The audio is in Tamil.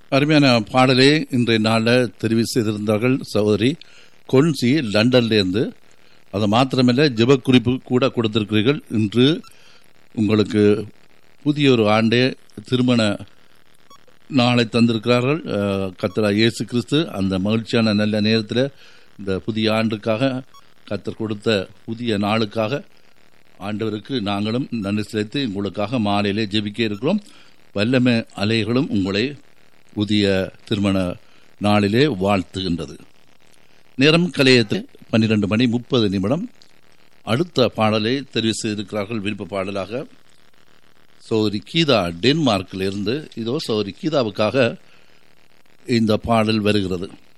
அருமையான பாடலை இன்றைய நாளில் தெரிவு செய்திருந்தார்கள் சகோதரி கொன்சி லண்டன்லேருந்து அது மாத்திரமல்ல ஜெப குறிப்பு கூட கொடுத்திருக்கிறீர்கள் இன்று உங்களுக்கு புதிய ஒரு ஆண்டே திருமண நாளை தந்திருக்கிறார்கள் அஹ், கர்த்தரா இயேசு கிறிஸ்து அந்த மகிழ்ச்சியான நல்ல நேரத்தில் இந்த புதிய ஆண்டுக்காக கர்த்தர் கொடுத்த புதிய நாளுக்காக ஆண்டவருக்கு நாங்களும் நன்றி செலுத்தி உங்களுக்காக மாலையிலே ஜெபிக்க இருக்கிறோம் வல்லமை அலைகளும் உங்களை புதிய திருமண நாளிலே வாழ்த்துகின்றது நேரம் கலையத்தில் பன்னிரண்டு மணி முப்பது நிமிடம் அடுத்த பாடலை தெரிவு செய்திருக்கிறார்கள் விருப்ப பாடலாக சௌரி கீதா டென்மார்க்கில் இருந்து இதோ சௌரி கீதாவுக்காக இந்த பாடல் வருகிறது